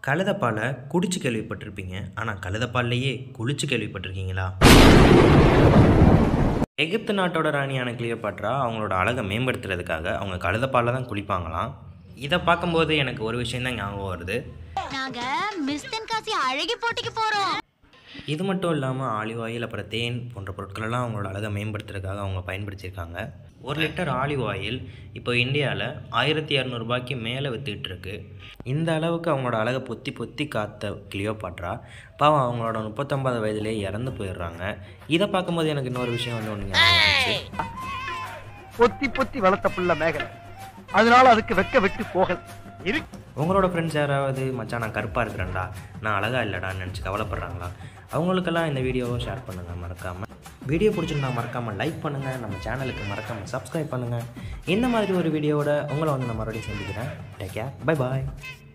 கழுதைப்பாலை குடிச்சு கேள்விப்பட்டிருப்பீங்க ஆனால் கழுதைப்பால்லையே குளிச்சு கேள்விப்பட்டிருக்கீங்களா எகிப்து நாட்டோட ராணியான கிளியோபாட்ரா அவங்களோட அழகை மேம்படுத்துறதுக்காக அவங்க கழுதைப்பாலில் தான் குளிப்பாங்களாம் இதை பார்க்கும்போது எனக்கு ஒரு விஷயம் தான் ஞாபகம் வருது நாங்க மிஸ் தென்காசி அழகி போட்டிக்கு போறோம் இது மட்டும் இல்லாமல் ஆலிவ் ஆயில் அப்புறம் தேன் போன்ற பொருட்களெல்லாம் அவங்களோட அழகை மேம்படுத்துறதுக்காக அவங்க பயன்படுத்தியிருக்காங்க ஒரு லிட்டர் ஆலிவ் ஆயில் இப்போ இந்தியாவில் ஆயிரத்தி இரநூறுபாய்க்கு மேலே வித்துக்கிட்டு இருக்கு இந்த அளவுக்கு அவங்களோட அழகை பொத்தி பொத்தி காத்த கிளியோபாட்ரா பாவம் அவங்களோட முப்பத்தொன்பது வயதிலேயே இறந்து போயிடுறாங்க இதை பார்க்கும்போது எனக்கு இன்னொரு விஷயம் வந்து ஒன்று ஞாபகம் வந்துச்சு. பொத்தி பொத்தி வளர்த்த புள்ள மேகலை அதனால அதுக்கு வெக்க விட்டு போகல இரு உங்களோட ஃப்ரெண்ட்ஸ் யாராவது மச்சான் நான் கருப்பாக இருக்கிறேன்டா நான் அழகா இல்லைடான்னு நினச்சி கவலைப்படுறாங்களா அவங்களுக்கெல்லாம் இந்த வீடியோவை ஷேர் பண்ணுங்கள் மறக்காமல் வீடியோ பிடிச்சிருந்தா மறக்காமல் லைக் பண்ணுங்கள் நம்ம சேனலுக்கு மறக்காமல் சப்ஸ்கிரைப் பண்ணுங்கள் இந்த மாதிரி ஒரு வீடியோவோட உங்களை வந்து நான் மறுபடியும் சந்திக்கிறேன் டேக் கேர் பை பாய்